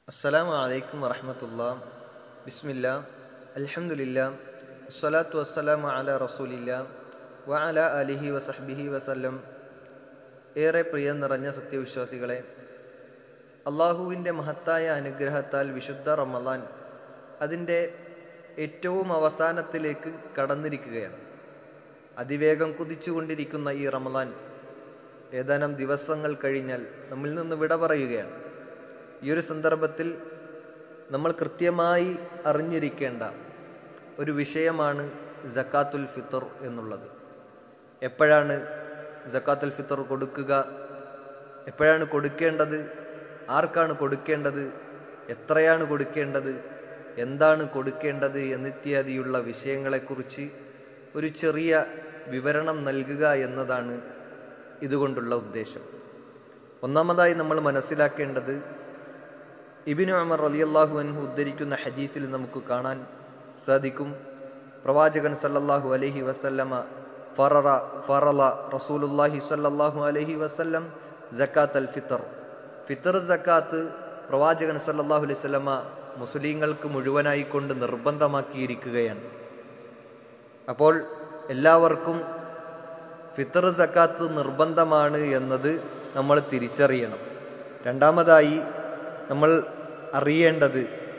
അസ്സലാമു അലൈക്കും വറഹമത്തുള്ള ബിസ്മില്ല അൽഹംദുലില്ല അസ്സലാത്തു വസ്സലാമു അല റസൂലില്ല വ അല അലിഹി വസഹ്ബിഹി വസല്ലം ഏറെ പ്രിയം നിറഞ്ഞ സത്യവിശ്വാസികളെ അള്ളാഹുവിൻ്റെ മഹത്തായ അനുഗ്രഹത്താൽ വിശുദ്ധ റമദാൻ അതിൻ്റെ ഏറ്റവും അവസാനത്തിലേക്ക് കടന്നിരിക്കുകയാണ് അതിവേഗം കുതിച്ചുകൊണ്ടിരിക്കുന്ന ഈ റമദാൻ ഏതാനും ദിവസങ്ങൾ കഴിഞ്ഞാൽ നമ്മിൽ നിന്ന് വിട പറയുകയാണ് ഈ ഒരു സന്ദർഭത്തിൽ നമ്മൾ കൃത്യമായി അറിഞ്ഞിരിക്കേണ്ട ഒരു വിഷയമാണ് ജക്കാത്തുൽ ഫിത്തർ എന്നുള്ളത് എപ്പോഴാണ് ജക്കാത്തുൽ ഫിത്തർ കൊടുക്കുക എപ്പോഴാണ് കൊടുക്കേണ്ടത് ആർക്കാണ് കൊടുക്കേണ്ടത് എത്രയാണ് കൊടുക്കേണ്ടത് എന്താണ് കൊടുക്കേണ്ടത് എന്നിത്യാദിയുള്ള വിഷയങ്ങളെക്കുറിച്ച് ഒരു ചെറിയ വിവരണം നൽകുക എന്നതാണ് ഇതുകൊണ്ടുള്ള ഉദ്ദേശം ഒന്നാമതായി നമ്മൾ മനസ്സിലാക്കേണ്ടത് ഇബിനു അമർ റളിയല്ലാഹു അൻഹു ഉദ്ധരിക്കുന്ന ഹദീസിൽ നമുക്ക് കാണാൻ സാധിക്കും പ്രവാചകൻ സല്ലല്ലാഹു അലൈഹി വസല്ലമ ഫററ ഫറല റസൂലുല്ലാഹി സല്ലല്ലാഹു അലൈഹി വസല്ലം ജക്കാത്ത് അൽ ഫിത്തർ ഫിത്തർ ജക്കാത്ത് പ്രവാചകൻ സല്ലല്ലാഹു അലൈഹി വസല്ലമ മുസ്ലിങ്ങൾക്ക് മുഴുവനായി കൊണ്ട് നിർബന്ധമാക്കിയിരിക്കുകയാണ് അപ്പോൾ എല്ലാവർക്കും ഫിത്തർ സക്കാത്ത് നിർബന്ധമാണ് എന്നത് നമ്മൾ തിരിച്ചറിയണം രണ്ടാമതായി നമ്മൾ അറിയേണ്ടത്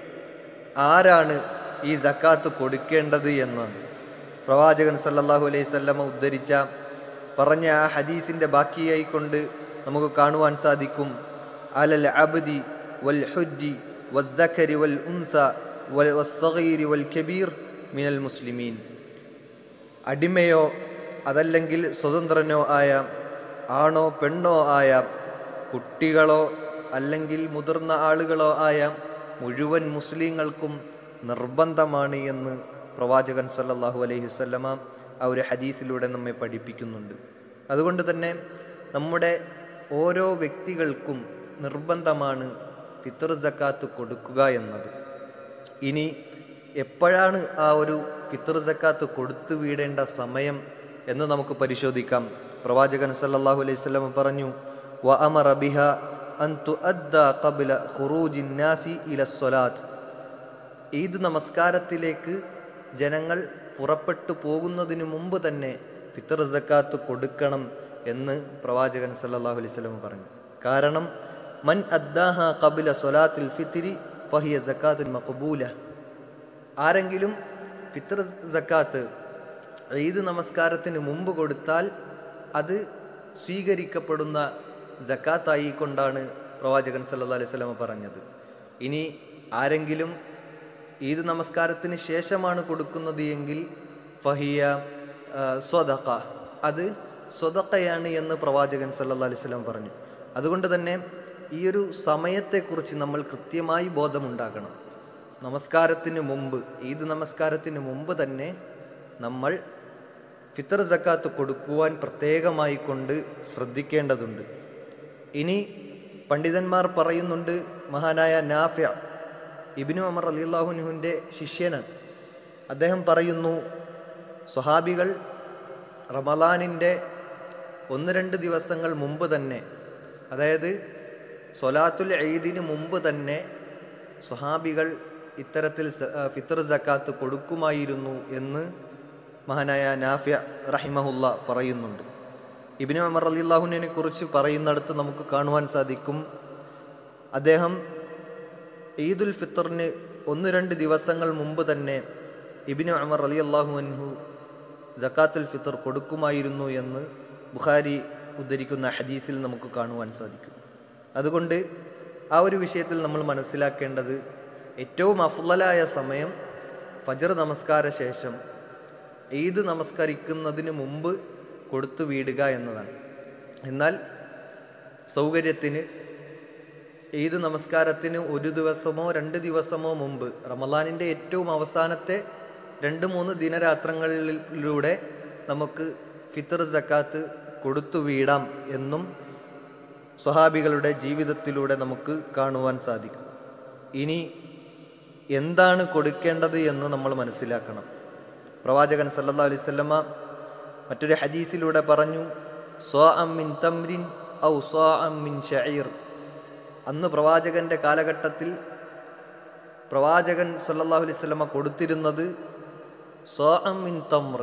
ആരാണ് ഈ സക്കാത്ത് കൊടുക്കേണ്ടത് എന്നാണ് പ്രവാചകൻ സല്ലല്ലാഹു അലൈഹി സ്വല്ലമ ഉദ്ധരിച്ച പറഞ്ഞ ആ ഹദീസിൻ്റെ ബാക്കിയായി കൊണ്ട് നമുക്ക് കാണുവാൻ സാധിക്കും അലൽ അബ്ദി വൽ ഹുദ്ദി വദ്ദഖരി വൽ ഉൻസ വൽ വസ്സഗീരി വൽ കബീർ മിനൽ മുസ്ലിമീൻ അടിമയോ അതല്ലെങ്കിൽ സ്വതന്ത്രനോ ആയ ആണോ പെണ്ണോ ആയ കുട്ടികളോ അല്ലെങ്കിൽ മുതിർന്ന ആളുകളോ ആയ മുഴുവൻ മുസ്ലിങ്ങൾക്കും നിർബന്ധമാണ് എന്ന് പ്രവാചകൻ സല്ലല്ലാഹു അലൈഹി വസല്ലമ ആ ഒരു ഹദീസിലൂടെ നമ്മെ പഠിപ്പിക്കുന്നുണ്ട് അതുകൊണ്ട് തന്നെ നമ്മുടെ ഓരോ വ്യക്തികൾക്കും നിർബന്ധമാണ് ഫിത്തർ സക്കാത്ത് കൊടുക്കുക എന്നത് ഇനി എപ്പോഴാണ് ആ ഒരു ഫിത്തർ സക്കാത്ത് കൊടുത്തു വീടേണ്ട സമയം എന്ന് നമുക്ക് പരിശോധിക്കാം പ്രവാചകൻ സല്ലല്ലാഹു അലൈഹി വസല്ലം പറഞ്ഞു വ അമറ ബിഹ അൻ തുഅദ്ദ ഖബ്ല ഖുറൂജിൻ നാസി ഇല സ്വലാത്ത് ഈദ് നമസ്കാരത്തിലേക്ക് ജനങ്ങൾ പുറപ്പെട്ടു പോകുന്നതിന് മുമ്പ് തന്നെ ഫിത്തർ സക്കാത്ത് കൊടുക്കണം എന്ന് പ്രവാചകൻ സല്ലല്ലാഹു അലൈഹി വസല്ലം പറഞ്ഞു കാരണം മൻ അദ്ദാഹ ഖബ്ല സ്വലാത്തിൽ ഫിത്തിരി ഫഹിയ സക്കാത്തുൽ മഖബൂല ആരെങ്കിലും ഫിത്തർ സക്കാത്ത് ഈദ് നമസ്കാരത്തിന് മുമ്പ് കൊടുത്താൽ അത് സ്വീകരിക്കപ്പെടുന്ന ജക്കാത്തായി കൊണ്ടാണ് പ്രവാചകൻ സല്ലല്ലാഹു അലൈഹി വസല്ലം പറഞ്ഞത് ഇനി ആരെങ്കിലും ഈദ് നമസ്കാരത്തിന് ശേഷമാണ് കൊടുക്കുന്നത് എങ്കിൽ ഫഹിയ സ്വതക്ക അത് സ്വതക്കയാണ് എന്ന് പ്രവാചകൻ സല്ലല്ലാഹു അലൈഹി വസല്ലം പറഞ്ഞു അതുകൊണ്ട് തന്നെ ഈ ഒരു സമയത്തെക്കുറിച്ച് നമ്മൾ കൃത്യമായി ബോധമുണ്ടാക്കണം നമസ്കാരത്തിന് മുമ്പ് ഈദ് നമസ്കാരത്തിന് മുമ്പ് തന്നെ നമ്മൾ ഫിത്തർ സക്കാത്ത് കൊടുക്കുവാൻ പ്രത്യേകമായി കൊണ്ട് ശ്രദ്ധിക്കേണ്ടതുണ്ട് ഇനി പണ്ഡിതന്മാർ പറയുന്നുണ്ട് മഹാനായ നാഫ്യ ഇബിനു അമർ അലിള്ളാഹുനുവിൻ്റെ ശിഷ്യനാണ് അദ്ദേഹം പറയുന്നു സ്വഹാബികൾ റമലാനിൻ്റെ ഒന്ന് രണ്ട് ദിവസങ്ങൾ മുമ്പ് തന്നെ അതായത് സൊലാത്തുൽ ഈദിന് മുമ്പ് തന്നെ സ്വഹാബികൾ ഇത്തരത്തിൽ ഫിത്തർ ജക്കാത്ത് കൊടുക്കുമായിരുന്നു എന്ന് മഹാനായ നാഫ്യ റഹിമഹുല്ല പറയുന്നുണ്ട് ഇബിന് അമർ അലിള്ളാഹുവിനെ കുറിച്ച് പറയുന്നിടത്ത് നമുക്ക് കാണുവാൻ സാധിക്കും അദ്ദേഹം ഈദുൽ ഫിത്തറിന് ഒന്ന് രണ്ട് ദിവസങ്ങൾ മുമ്പ് തന്നെ ഇബിന് അമർ അലി അള്ളാഹു അൻഹു ജക്കാത്തുൽ ഫിത്തർ കൊടുക്കുമായിരുന്നു എന്ന് ബുഖാരി ഉദ്ധരിക്കുന്ന ഹദീസിൽ നമുക്ക് കാണുവാൻ സാധിക്കും അതുകൊണ്ട് ആ ഒരു വിഷയത്തിൽ നമ്മൾ മനസ്സിലാക്കേണ്ടത് ഏറ്റവും അഫ്ലലായ സമയം ഫജർ നമസ്കാര ശേഷം ഈദ് നമസ്കരിക്കുന്നതിന് മുമ്പ് കൊടുത്തു വീടുക എന്നതാണ് എന്നാൽ സൗകര്യത്തിന് ഈദ് നമസ്കാരത്തിന് ഒരു ദിവസമോ രണ്ട് ദിവസമോ മുമ്പ് റമദാനിൻ്റെ ഏറ്റവും അവസാനത്തെ രണ്ട് മൂന്ന് ദിനരാത്രങ്ങളിലൂടെ നമുക്ക് ഫിത്തർ സക്കാത്ത് കൊടുത്തു വീടാം എന്നും സ്വഹാബികളുടെ ജീവിതത്തിലൂടെ നമുക്ക് കാണുവാൻ സാധിക്കും ഇനി എന്താണ് കൊടുക്കേണ്ടത് എന്ന് നമ്മൾ മനസ്സിലാക്കണം പ്രവാചകൻ സല്ലല്ലാഹു അലൈഹി വസല്ലമ മറ്റൊരു ഹദീസിലൂടെ പറഞ്ഞു സ്വാ മിൻ തംരിൻ ഔ സ്വാ മിൻ ഷഈർ അന്ന് പ്രവാചകൻ്റെ കാലഘട്ടത്തിൽ പ്രവാചകൻ സല്ലല്ലാഹു അലൈഹി വസല്ലമ കൊടുത്തിരുന്നത് സ്വാഅം മിൻ തമ്ര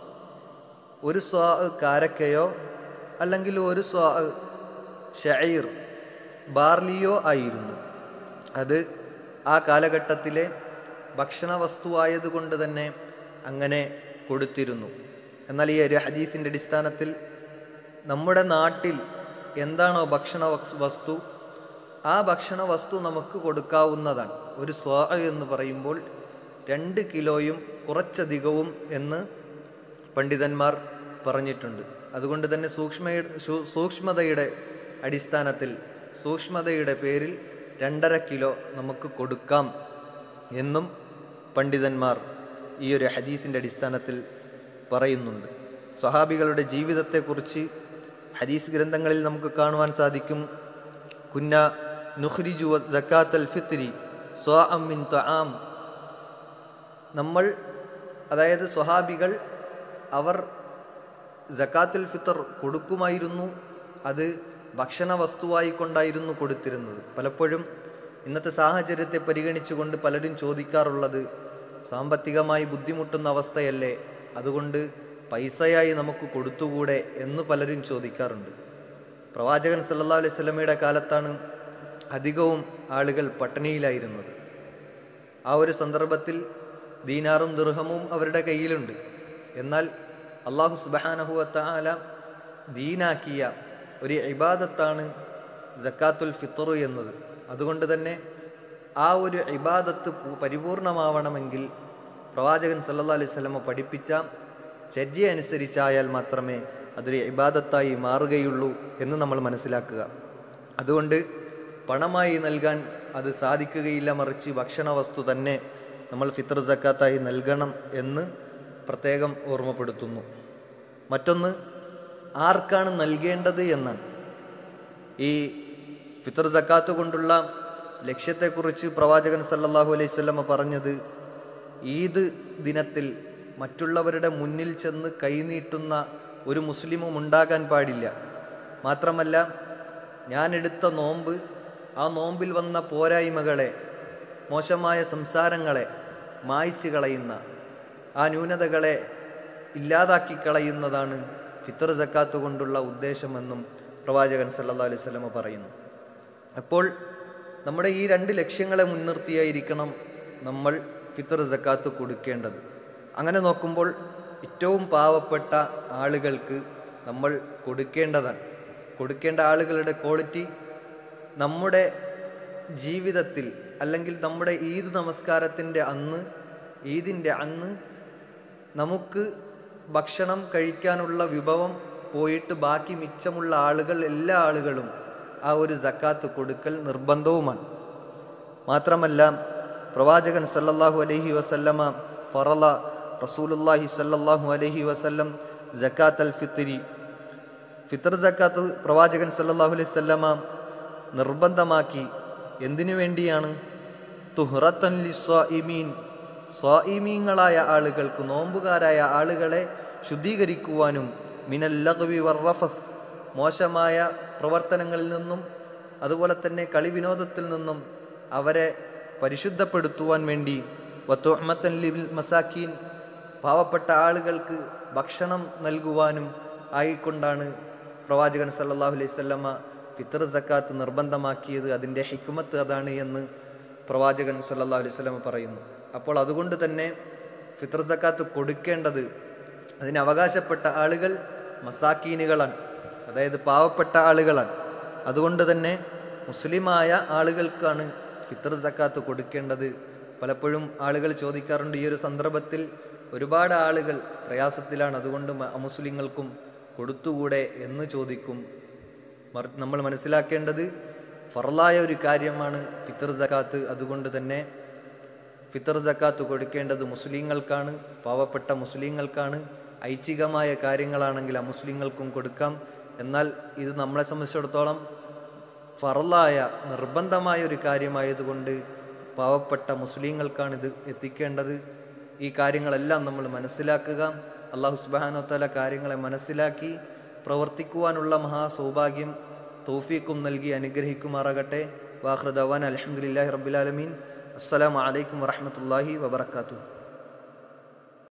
ഒരു സ്വാ കാരക്കയോ അല്ലെങ്കിൽ ഒരു സ്വാ ഷയീർ ബാർലിയോ ആയിരുന്നു അത് ആ കാലഘട്ടത്തിലെ ഭക്ഷണ വസ്തുവായതുകൊണ്ട് തന്നെ അങ്ങനെ കൊടുത്തിരുന്നു എന്നാൽ ഈ ഒരു ഹദീസിൻ്റെ അടിസ്ഥാനത്തിൽ നമ്മുടെ നാട്ടിൽ എന്താണോ ഭക്ഷണ വസ്- വസ്തു ആ ഭക്ഷണ വസ്തു നമുക്ക് കൊടുക്കാവുന്നതാണ് ഒരു സ്വാ എന്ന് പറയുമ്പോൾ രണ്ട് കിലോയും കുറച്ചധികവും എന്ന് പണ്ഡിതന്മാർ പറഞ്ഞിട്ടുണ്ട് അതുകൊണ്ട് തന്നെ സൂക്ഷ്മ സൂക്ഷ്മതയുടെ അടിസ്ഥാനത്തിൽ സൂക്ഷ്മതയുടെ പേരിൽ രണ്ടര കിലോ നമുക്ക് കൊടുക്കാം എന്നും പണ്ഡിതന്മാർ ഈ ഒരു ഹദീസിൻ്റെ അടിസ്ഥാനത്തിൽ പറയുന്നുണ്ട് സ്വഹാബികളുടെ ജീവിതത്തെക്കുറിച്ച് ഹദീസ് ഗ്രന്ഥങ്ങളിൽ നമുക്ക് കാണുവാൻ സാധിക്കും കുന്ന നുഹ്രിജു ജക്കാത്തൽ ഫിത്രി സ്വാഅം മിൻ ത്വആം നമ്മൾ അതായത് സ്വഹാബികൾ അവർ ജക്കാത്തുൽ ഫിത്തർ കൊടുക്കുമായിരുന്നു അത് ഭക്ഷണ വസ്തുവായി കൊണ്ടായിരുന്നു കൊടുത്തിരുന്നത് പലപ്പോഴും ഇന്നത്തെ സാഹചര്യത്തെ പരിഗണിച്ചുകൊണ്ട് പലരും ചോദിക്കാറുള്ളത് സാമ്പത്തികമായി ബുദ്ധിമുട്ടുന്ന അവസ്ഥയല്ലേ അതുകൊണ്ട് പൈസയായി നമുക്ക് കൊടുത്തുകൂടെ എന്ന് പലരും ചോദിക്കാറുണ്ട് പ്രവാചകൻ സല്ലല്ലാഹു അലൈഹി സ്വലമയുടെ കാലത്താണ് അധികവും ആളുകൾ പട്ടിണിയിലായിരുന്നത് ആ ഒരു സന്ദർഭത്തിൽ ദീനാറും ദുർഹമും അവരുടെ കയ്യിലുണ്ട് എന്നാൽ അള്ളാഹു സുബഹാനഹുവത്ത ആല ദീനാക്കിയ ഒരു ഇബാദത്താണ് ജക്കാത്തുൽ ഫിത്തർ എന്നത് അതുകൊണ്ട് തന്നെ ആ ഒരു ഇബാദത്ത് പൂ- പരിപൂർണമാവണമെങ്കിൽ പ്രവാചകൻ സല്ലല്ലാഹു അലൈഹി വസല്ലമ പഠിപ്പിച്ച ചര്യ അനുസരിച്ചായാൽ മാത്രമേ അതൊരു ഇബാദത്തായി മാറുകയുള്ളൂ എന്ന് നമ്മൾ മനസ്സിലാക്കുക അതുകൊണ്ട് പണമായി നൽകാൻ അത് സാധിക്കുകയില്ല മറിച്ച് ഭക്ഷണ വസ്തു തന്നെ നമ്മൾ ഫിത്തർ സക്കാത്തായി നൽകണം എന്ന് പ്രത്യേകം ഓർമ്മപ്പെടുത്തുന്നു മറ്റൊന്ന് ആർക്കാണ് നൽകേണ്ടത് എന്നാണ് ഈ ഫിത്തർ സക്കാത്ത് കൊണ്ടുള്ള ലക്ഷ്യത്തെക്കുറിച്ച് പ്രവാചകൻ സല്ലല്ലാഹു അലൈഹി സ്വലമ പറഞ്ഞത് ഈദ് ദിനത്തിൽ മറ്റുള്ളവരുടെ മുന്നിൽ ചെന്ന് കൈനീട്ടുന്ന ഒരു മുസ്ലിമും ഉണ്ടാകാൻ പാടില്ല മാത്രമല്ല ഞാൻ എടുത്ത നോമ്പ് ആ നോമ്പിൽ വന്ന പോരായ്മകളെ മോശമായ സംസാരങ്ങളെ മായ്ച്ചു കളയുന്ന ആ ന്യൂനതകളെ ഇല്ലാതാക്കി കളയുന്നതാണ് ഫിത്തർ ജക്കാത്ത് കൊണ്ടുള്ള ഉദ്ദേശമെന്നും പ്രവാചകൻ സല്ലല്ലാഹു അലൈഹി വസല്ലമ പറയുന്നു അപ്പോൾ നമ്മുടെ ഈ രണ്ട് ലക്ഷ്യങ്ങളെ മുൻനിർത്തിയായിരിക്കണം നമ്മൾ ഫിത്തർ ജക്കാത്ത് കൊടുക്കേണ്ടത് അങ്ങനെ നോക്കുമ്പോൾ ഏറ്റവും പാവപ്പെട്ട ആളുകൾക്ക് നമ്മൾ കൊടുക്കേണ്ടതാണ് കൊടുക്കേണ്ട ആളുകളുടെ ക്വാളിറ്റി നമ്മുടെ ജീവിതത്തിൽ അല്ലെങ്കിൽ നമ്മുടെ ഈദ് നമസ്കാരത്തിൻ്റെ അന്ന് ഈദിൻ്റെ അന്ന് നമുക്ക് ഭക്ഷണം കഴിക്കാനുള്ള വിഭവം പോയിട്ട് ബാക്കി മിച്ചമുള്ള ആളുകൾ എല്ലാ ആളുകളും ആ ഒരു ജക്കാത്ത് കൊടുക്കൽ നിർബന്ധവുമാണ് മാത്രമല്ല പ്രവാചകൻ സല്ലല്ലാഹു അലൈഹി വസല്ലമ ഫറല റസൂലുല്ലാഹി സല്ലല്ലാഹു അലൈഹി വസല്ലം ജക്കാത്ത് അൽ ഫിത്രി ഫിത്തർ ജക്കാത്ത് പ്രവാചകൻ സല്ലല്ലാഹു അലൈഹി വസല്ലമ നിർബന്ധമാക്കി എന്തിനു വേണ്ടിയാണ് തുഹ്റത്തൻ ലിസ്വാഇമീൻ സ്വാഇമീങ്ങളായ ആളുകൾക്ക് നോമ്പുകാരായ ആളുകളെ ശുദ്ധീകരിക്കുവാനും മിനൽ ലഗ്വി വർറഫസ് മോശമായ പ്രവർത്തനങ്ങളിൽ നിന്നും അതുപോലെ തന്നെ കളി വിനോദത്തിൽ നിന്നും അവരെ പരിശുദ്ധപ്പെടുത്തുവാൻ വേണ്ടി വത്തുഹമ്മത്തൻ ലിബിൽ മസാക്കീൻ പാവപ്പെട്ട ആളുകൾക്ക് ഭക്ഷണം നൽകുവാനും ആയിക്കൊണ്ടാണ് പ്രവാചകൻ സല്ലല്ലാഹു അലൈഹി വസല്ലമ ഫിത്തർ സക്കാത്ത് നിർബന്ധമാക്കിയത് അതിൻ്റെ ഹിക്മത്ത് അതാണ് എന്ന് പ്രവാചകൻ സല്ലല്ലാഹു അലൈഹി വസല്ലമ പറയുന്നു അപ്പോൾ അതുകൊണ്ട് തന്നെ ഫിത്തർ സക്കാത്ത് കൊടുക്കേണ്ടത് അതിന് അവകാശപ്പെട്ട ആളുകൾ മസാക്കീനുകളാണ് അതായത് പാവപ്പെട്ട ആളുകളാണ് അതുകൊണ്ട് തന്നെ മുസ്ലിമായ ആളുകൾക്കാണ് ഫിത്തർ സക്കാത്ത് കൊടുക്കേണ്ടത് പലപ്പോഴും ആളുകൾ ചോദിക്കാറുണ്ട് ഈ ഒരു സന്ദർഭത്തിൽ ഒരുപാട് ആളുകൾ പ്രയാസത്തിലാണ് അതുകൊണ്ട് മ- അമുസ്ലിങ്ങൾക്കും കൊടുത്തുകൂടെ എന്ന് ചോദിക്കും മറി- നമ്മൾ മനസ്സിലാക്കേണ്ടത് ഫറലായ ഒരു കാര്യമാണ് ഫിത്തർ സക്കാത്ത് അതുകൊണ്ട് തന്നെ ഫിത്തർ സക്കാത്ത് കൊടുക്കേണ്ടത് മുസ്ലിങ്ങൾക്കാണ് പാവപ്പെട്ട മുസ്ലിങ്ങൾക്കാണ് ഐച്ഛികമായ കാര്യങ്ങളാണെങ്കിൽ അമുസ്ലിങ്ങൾക്കും കൊടുക്കാം എന്നാൽ ഇത് നമ്മളെ സംബന്ധിച്ചിടത്തോളം ഫറലായ നിർബന്ധമായ ഒരു കാര്യമായതുകൊണ്ട് പാവപ്പെട്ട മുസ്ലിങ്ങൾക്കാണ് ഇത് എത്തിക്കേണ്ടത് ഈ കാര്യങ്ങളെല്ലാം നമ്മൾ മനസ്സിലാക്കുക അള്ളാഹു സുബാനോത്തല കാര്യങ്ങളെ മനസ്സിലാക്കി പ്രവർത്തിക്കുവാനുള്ള മഹാസൗഭാഗ്യം തൗഫീക്കും നൽകി അനുഗ്രഹിക്കുമാറാകട്ടെ വാഹൃദവാൻ അലഹമുല്ലാഹി റബ്ബുലാലമീൻ അസ്സലാമു അലൈക്കും വറഹമത്തല്ലാഹി വബർക്കാത്തു